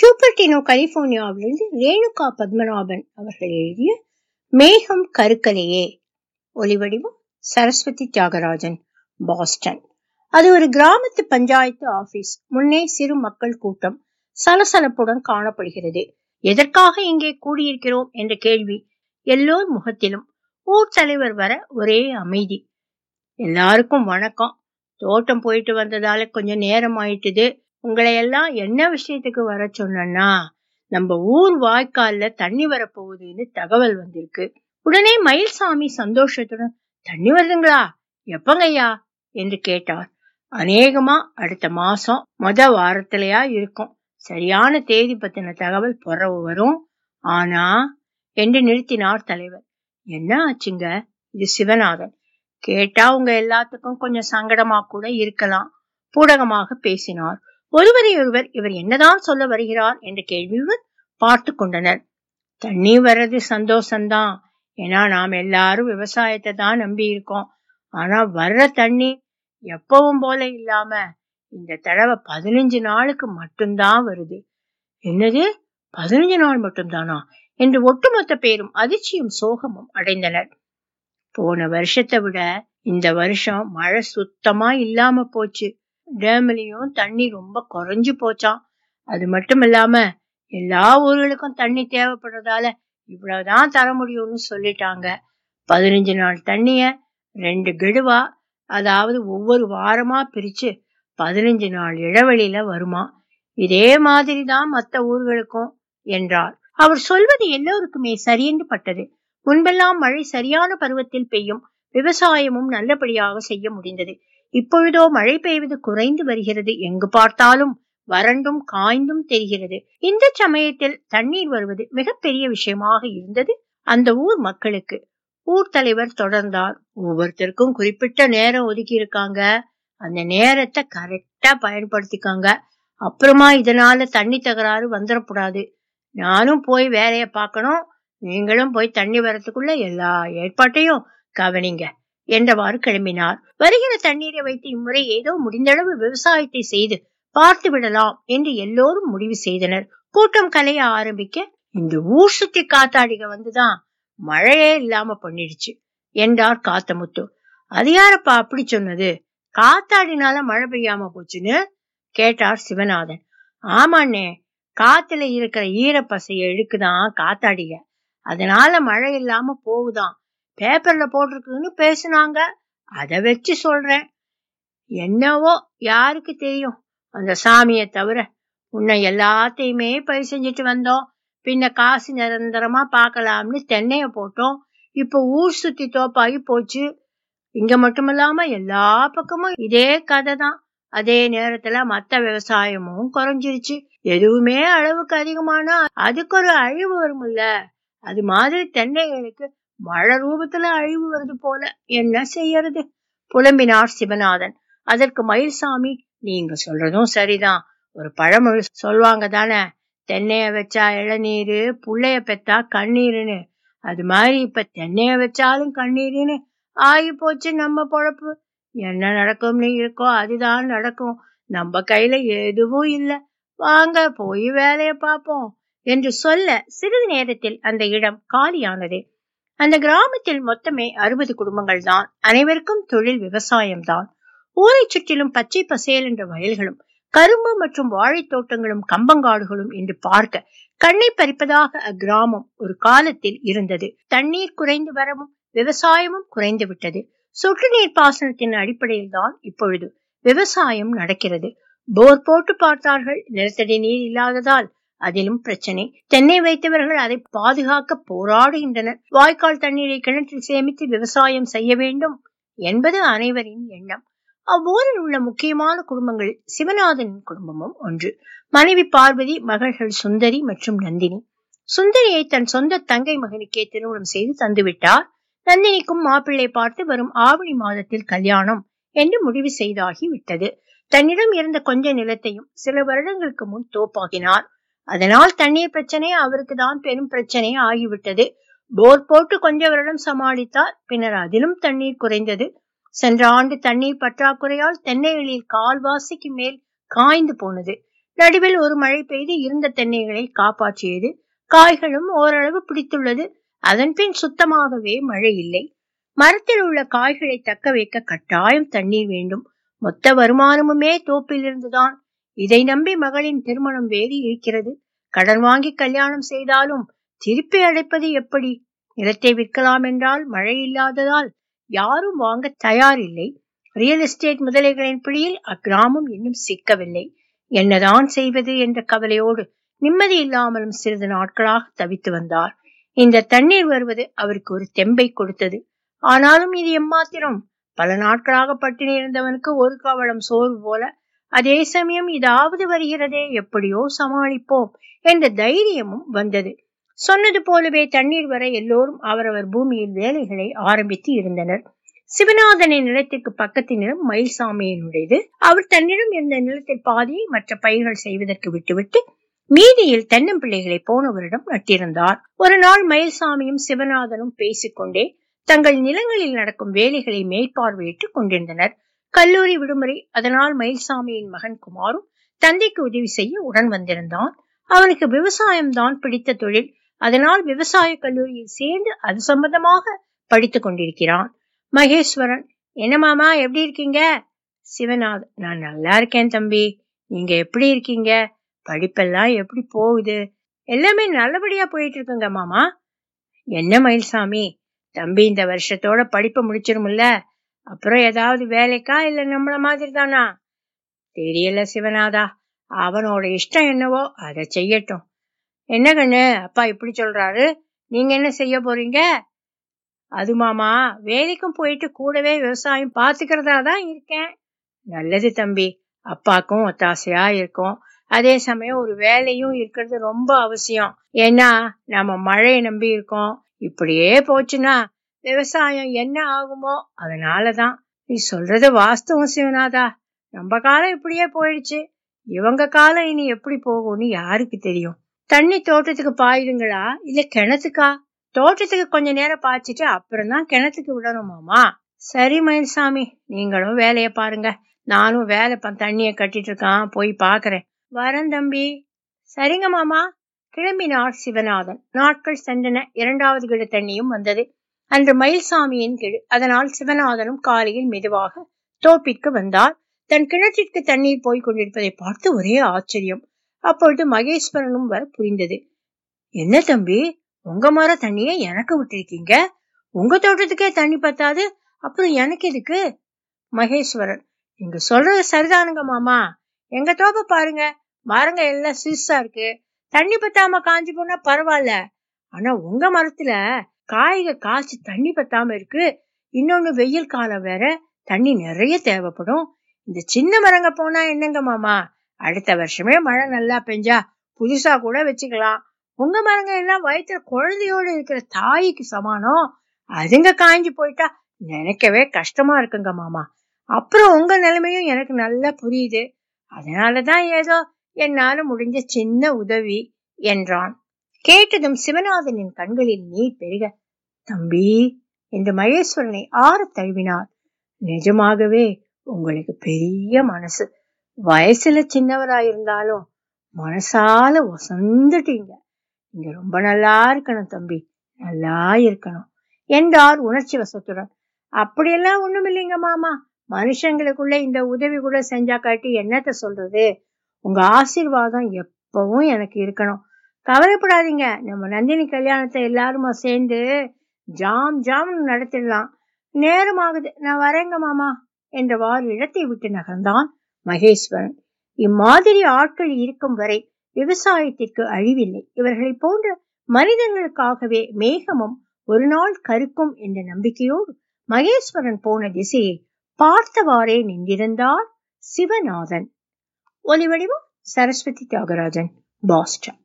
Cupertino கலிபோர்னியாவிலிருந்து Renuka Padmanabhan அவர்கள் எழுதிய மேகம் கருக்கலையே ஒலிவடிவம் சரஸ்வதி தியாகராஜன் பாஸ்டன் அது ஒரு கிராமத்து பஞ்சாயத்து ஆபீஸ் முன்னே சிறு மக்கள் கூட்டம் சலசலப்புடன் காணப்படுகிறது எதற்காக இங்கே கூடியிருக்கிறோம் என்ற கேள்வி எல்லோர் முகத்திலும் ஊர் தலைவர் வர ஒரே அமைதி எல்லாருக்கும் வணக்கம் தோட்டம் போயிட்டு வந்ததால கொஞ்சம் நேரம் ஆயிட்டுது உங்களை எல்லாம் என்ன விஷயத்துக்கு வர சொன்னா நம்ம ஊர் வாய்க்கால்ல தண்ணி வரப்போகுதுன்னு தகவல் வந்திருக்கு உடனே மயில்சாமி சந்தோஷத்துடன் தண்ணி வருதுங்களா எப்பங்கய்யா என்று கேட்டார் அநேகமா அடுத்த மாசம் மொத வாரத்திலயா இருக்கும் சரியான தேதி பத்தின தகவல் புறவு வரும் ஆனா என்று நிறுத்தினார் தலைவர் என்ன ஆச்சுங்க இது சிவநாதன் கேட்டா உங்க எல்லாத்துக்கும் கொஞ்சம் சங்கடமா கூட இருக்கலாம் பூடகமாக பேசினார் ஒருவரை ஒருவர் இவர் என்னதான் சொல்ல வருகிறார் என்ற கேள்வியுடன் பார்த்து கொண்டனர் தண்ணி வர்றது சந்தோஷம்தான் ஏன்னா நாம் எல்லாரும் விவசாயத்தை தான் நம்பி இருக்கோம் ஆனா வர்ற தண்ணி எப்பவும் போல இல்லாம இந்த தடவை பதினஞ்சு நாளுக்கு மட்டும்தான் வருது என்னது பதினஞ்சு நாள் மட்டும்தானா என்று ஒட்டுமொத்த பேரும் அதிர்ச்சியும் சோகமும் அடைந்தனர் போன வருஷத்தை விட இந்த வருஷம் மழை சுத்தமா இல்லாம போச்சு டேம்லயும் தண்ணி ரொம்ப குறைஞ்சு போச்சாம் அது மட்டும் இல்லாம எல்லா ஊர்களுக்கும் தண்ணி தேவைப்படுறதால இவ்வளவுதான் தர முடியும்னு சொல்லிட்டாங்க பதினஞ்சு நாள் தண்ணிய ரெண்டு கெடுவா அதாவது ஒவ்வொரு வாரமா பிரிச்சு பதினஞ்சு நாள் இடைவெளியில வருமா இதே மாதிரிதான் மத்த ஊர்களுக்கும் என்றார் அவர் சொல்வது எல்லோருக்குமே சரியென்று பட்டது முன்பெல்லாம் மழை சரியான பருவத்தில் பெய்யும் விவசாயமும் நல்லபடியாக செய்ய முடிந்தது இப்பொழுதோ மழை பெய்வது குறைந்து வருகிறது எங்கு பார்த்தாலும் வறண்டும் காய்ந்தும் தெரிகிறது இந்த சமயத்தில் தண்ணீர் வருவது மிகப்பெரிய விஷயமாக இருந்தது அந்த ஊர் மக்களுக்கு ஊர் தலைவர் தொடர்ந்தார் ஒவ்வொருத்தருக்கும் குறிப்பிட்ட நேரம் ஒதுக்கி இருக்காங்க அந்த நேரத்தை கரெக்டா பயன்படுத்திக்காங்க அப்புறமா இதனால தண்ணி தகராறு வந்துடக்கூடாது நானும் போய் வேலைய பார்க்கணும் நீங்களும் போய் தண்ணி வரத்துக்குள்ள எல்லா ஏற்பாட்டையும் கவனிங்க என்றவாறு கிளம்பினார் வருகிற தண்ணீரை வைத்து இம்முறை ஏதோ முடிந்தளவு விவசாயத்தை செய்து பார்த்து விடலாம் என்று எல்லோரும் முடிவு செய்தனர் கூட்டம் கலைய ஆரம்பிக்க இந்த ஊர் சுத்தி காத்தாடிக வந்துதான் மழையே இல்லாம பண்ணிடுச்சு என்றார் காத்தமுத்து அது யாரப்பா அப்படி சொன்னது காத்தாடினால மழை பெய்யாம போச்சுன்னு கேட்டார் சிவநாதன் ஆமாண்ணே காத்துல இருக்கிற ஈரப்பசைய இழுக்குதான் காத்தாடிக அதனால மழை இல்லாம போகுதாம் பேப்பர்ல போட்டிருக்குன்னு பேசுனாங்க அத வச்சு சொல்றேன் என்னவோ யாருக்கு தெரியும் அந்த சாமிய தவிர உன்னை எல்லாத்தையுமே பயிர் செஞ்சுட்டு வந்தோம் பின்ன காசு நிரந்தரமா பார்க்கலாம்னு தென்னைய போட்டோம் இப்ப ஊர் சுத்தி தோப்பாகி போச்சு இங்க மட்டுமில்லாம எல்லா பக்கமும் இதே கதை தான் அதே நேரத்துல மத்த விவசாயமும் குறைஞ்சிருச்சு எதுவுமே அளவுக்கு அதிகமானா அதுக்கு ஒரு அழிவு வரும்ல அது மாதிரி தென்னைகளுக்கு மழை ரூபத்துல அழிவு வருது போல என்ன செய்யறது புலம்பினார் சிவநாதன் அதற்கு மயில்சாமி நீங்க சொல்றதும் சரிதான் ஒரு பழமொழி சொல்லுவாங்க தானே தென்னைய வச்சா இளநீரு புள்ளைய பெத்தா கண்ணீருன்னு அது மாதிரி இப்ப தென்னைய வச்சாலும் கண்ணீருன்னு ஆகி போச்சு நம்ம பொழப்பு என்ன நடக்கும்னு இருக்கோ அதுதான் நடக்கும் நம்ம கையில எதுவும் இல்ல வாங்க போய் வேலைய பார்ப்போம் என்று சொல்ல சிறிது நேரத்தில் அந்த இடம் காலியானது அந்த கிராமத்தில் மொத்தமே அறுபது குடும்பங்கள் தான் அனைவருக்கும் தொழில் விவசாயம்தான் ஊரை சுற்றிலும் பச்சை பசேல் என்ற வயல்களும் கரும்பு மற்றும் வாழைத் தோட்டங்களும் கம்பங்காடுகளும் என்று பார்க்க கண்ணை பறிப்பதாக அக்கிராமம் ஒரு காலத்தில் இருந்தது தண்ணீர் குறைந்து வரவும் விவசாயமும் குறைந்து விட்டது சொட்டு நீர் பாசனத்தின் அடிப்படையில் தான் இப்பொழுது விவசாயம் நடக்கிறது போர் போட்டு பார்த்தார்கள் நிலத்தடி நீர் இல்லாததால் அதிலும் பிரச்சனை தென்னை வைத்தவர்கள் அதை பாதுகாக்க போராடுகின்றனர் வாய்க்கால் தண்ணீரை கிணற்றில் சேமித்து விவசாயம் செய்ய வேண்டும் என்பது அனைவரின் எண்ணம் அவ்வூரில் உள்ள முக்கியமான குடும்பங்கள் சிவநாதனின் குடும்பமும் ஒன்று மனைவி பார்வதி மகள்கள் சுந்தரி மற்றும் நந்தினி சுந்தரியை தன் சொந்த தங்கை மகனுக்கே திருமணம் செய்து தந்துவிட்டார் நந்தினிக்கும் மாப்பிள்ளை பார்த்து வரும் ஆவணி மாதத்தில் கல்யாணம் என்று முடிவு செய்தாகி விட்டது தன்னிடம் இருந்த கொஞ்ச நிலத்தையும் சில வருடங்களுக்கு முன் தோப்பாகினார் அதனால் தண்ணீர் பிரச்சனை அவருக்கு தான் பெரும் பிரச்சனை ஆகிவிட்டது போர் போட்டு கொஞ்ச வருடம் சமாளித்தார் பின்னர் அதிலும் தண்ணீர் குறைந்தது சென்ற ஆண்டு தண்ணீர் பற்றாக்குறையால் தென்னைகளில் கால்வாசிக்கு மேல் காய்ந்து போனது நடுவில் ஒரு மழை பெய்து இருந்த தென்னைகளை காப்பாற்றியது காய்களும் ஓரளவு பிடித்துள்ளது அதன்பின் சுத்தமாகவே மழை இல்லை மரத்தில் உள்ள காய்களை தக்க வைக்க கட்டாயம் தண்ணீர் வேண்டும் மொத்த வருமானமுமே தோப்பில் இருந்துதான் இதை நம்பி மகளின் திருமணம் வேறு இருக்கிறது கடன் வாங்கி கல்யாணம் செய்தாலும் திருப்பி அடைப்பது எப்படி நிலத்தை விற்கலாம் என்றால் மழை இல்லாததால் யாரும் வாங்க தயாரில்லை ரியல் எஸ்டேட் முதலைகளின் பிடியில் அக்கிராமம் இன்னும் சிக்கவில்லை என்னதான் செய்வது என்ற கவலையோடு நிம்மதி இல்லாமலும் சிறிது நாட்களாக தவித்து வந்தார் இந்த தண்ணீர் வருவது அவருக்கு ஒரு தெம்பை கொடுத்தது ஆனாலும் இது எம்மாத்திரம் பல நாட்களாக பட்டினி இருந்தவனுக்கு ஒரு கவளம் சோறு போல அதே சமயம் இதாவது வருகிறதே எப்படியோ சமாளிப்போம் என்ற தைரியமும் வந்தது சொன்னது போலவே தண்ணீர் வர எல்லோரும் அவரவர் பூமியில் வேலைகளை ஆரம்பித்து இருந்தனர் சிவநாதனின் நிலத்திற்கு பக்கத்து நிலம் மயில்சாமியினுடையது அவர் தன்னிடம் இருந்த நிலத்தில் பாதியை மற்ற பயிர்கள் செய்வதற்கு விட்டுவிட்டு மீதியில் தென்னம்பிள்ளைகளை போன வருடம் நட்டிருந்தார் ஒரு நாள் மயில்சாமியும் சிவநாதனும் பேசிக்கொண்டே தங்கள் நிலங்களில் நடக்கும் வேலைகளை மேற்பார்வையிட்டுக் கொண்டிருந்தனர் கல்லூரி விடுமுறை அதனால் மயில்சாமியின் மகன் குமாரும் தந்தைக்கு உதவி செய்ய உடன் வந்திருந்தான் அவனுக்கு விவசாயம்தான் பிடித்த தொழில் அதனால் விவசாய கல்லூரியில் சேர்ந்து அது சம்பந்தமாக படித்துக் கொண்டிருக்கிறான் மகேஸ்வரன் என்ன மாமா எப்படி இருக்கீங்க சிவநாத் நான் நல்லா இருக்கேன் தம்பி நீங்க எப்படி இருக்கீங்க படிப்பெல்லாம் எப்படி போகுது எல்லாமே நல்லபடியா போயிட்டு இருக்குங்க மாமா என்ன மயில்சாமி தம்பி இந்த வருஷத்தோட படிப்பை முடிச்சிருமுல்ல அப்புறம் ஏதாவது வேலைக்கா இல்ல நம்மள மாதிரி தானா தெரியல சிவநாதா அவனோட இஷ்டம் என்னவோ அதை செய்யட்டும் என்ன கண்ணு அப்பா இப்படி சொல்றாரு நீங்க என்ன செய்ய போறீங்க அது மாமா வேலைக்கும் போயிட்டு கூடவே விவசாயம் பாத்துக்கிறதா தான் இருக்கேன் நல்லது தம்பி அப்பாக்கும் ஒத்தாசையா இருக்கும் அதே சமயம் ஒரு வேலையும் இருக்கிறது ரொம்ப அவசியம் ஏன்னா நம்ம மழையை நம்பி இருக்கோம் இப்படியே போச்சுன்னா விவசாயம் என்ன ஆகுமோ அதனாலதான் நீ சொல்றது வாஸ்தவம் சிவநாதா நம்ம காலம் இப்படியே போயிடுச்சு இவங்க காலம் இனி எப்படி போகும்னு யாருக்கு தெரியும் தண்ணி தோட்டத்துக்கு பாயுதுங்களா இல்ல கிணத்துக்கா தோட்டத்துக்கு கொஞ்ச நேரம் பாய்ச்சிட்டு அப்புறம் தான் கிணத்துக்கு விடணுமாமா சரி மயில்சாமி நீங்களும் வேலைய பாருங்க நானும் வேலை தண்ணிய கட்டிட்டு இருக்கான் போய் பாக்குறேன் வரேன் தம்பி சரிங்க மாமா கிளம்பினார் சிவநாதன் நாட்கள் சென்றன இரண்டாவது கிட தண்ணியும் வந்தது அன்று மயில்சாமியின் கீழ் அதனால் சிவநாதனும் காலையில் மெதுவாக தோப்பிற்கு வந்தார் தன் கிணற்றிற்கு தண்ணீர் போய் கொண்டிருப்பதை பார்த்து ஒரே ஆச்சரியம் அப்பொழுது மகேஸ்வரனும் வர புரிந்தது என்ன தம்பி உங்க மர தண்ணிய எனக்கு விட்டிருக்கீங்க உங்க தோட்டத்துக்கே தண்ணி பத்தாது அப்புறம் எனக்கு எதுக்கு மகேஸ்வரன் நீங்க சொல்றது சரிதானுங்க மாமா எங்க தோப்ப பாருங்க மரங்க எல்லாம் சிறுசா இருக்கு தண்ணி பத்தாம காஞ்சி போனா பரவாயில்ல ஆனா உங்க மரத்துல காய்க காய்ச்சி தண்ணி பத்தாம இருக்கு இன்னொன்னு வெயில் காலம் வேற தண்ணி நிறைய தேவைப்படும் இந்த சின்ன மரங்க போனா என்னங்க மாமா அடுத்த வருஷமே மழை நல்லா பெஞ்சா புதுசா கூட வச்சுக்கலாம் உங்க மரங்க எல்லாம் வயிற்றுல குழந்தையோட இருக்கிற தாய்க்கு சமானம் அதுங்க காய்ஞ்சு போயிட்டா நினைக்கவே கஷ்டமா இருக்குங்க மாமா அப்புறம் உங்க நிலைமையும் எனக்கு நல்லா புரியுது அதனாலதான் ஏதோ என்னால முடிஞ்ச சின்ன உதவி என்றான் கேட்டதும் சிவநாதனின் கண்களில் நீர் பெருக தம்பி என்று மகேஸ்வரனை ஆற தழுவினார் நிஜமாகவே உங்களுக்கு பெரிய மனசு வயசுல சின்னவராயிருந்தாலும் மனசால ஒசந்துட்டீங்க நீங்க ரொம்ப நல்லா இருக்கணும் தம்பி நல்லா இருக்கணும் என்றார் உணர்ச்சி வசத்துடன் அப்படியெல்லாம் ஒண்ணும் இல்லைங்க மாமா மனுஷங்களுக்குள்ள இந்த உதவி கூட செஞ்சா காட்டி என்னத்த சொல்றது உங்க ஆசீர்வாதம் எப்பவும் எனக்கு இருக்கணும் கவலைப்படாதீங்க நம்ம நந்தினி கல்யாணத்தை எல்லாருமா சேர்ந்து ஜாம் ஜாம் நடத்திடலாம் நேரம் ஆகுது நான் வரேங்க மாமா என்றவாறு இடத்தை விட்டு நகர்ந்தான் மகேஸ்வரன் இம்மாதிரி ஆட்கள் இருக்கும் வரை விவசாயத்திற்கு அழிவில்லை இவர்களை போன்ற மனிதர்களுக்காகவே மேகமும் ஒரு நாள் கருக்கும் என்ற நம்பிக்கையோடு மகேஸ்வரன் போன திசையை பார்த்தவாறே நின்றிருந்தார் சிவநாதன் ஒலிவடிவம் சரஸ்வதி தியாகராஜன் பாஸ்டன்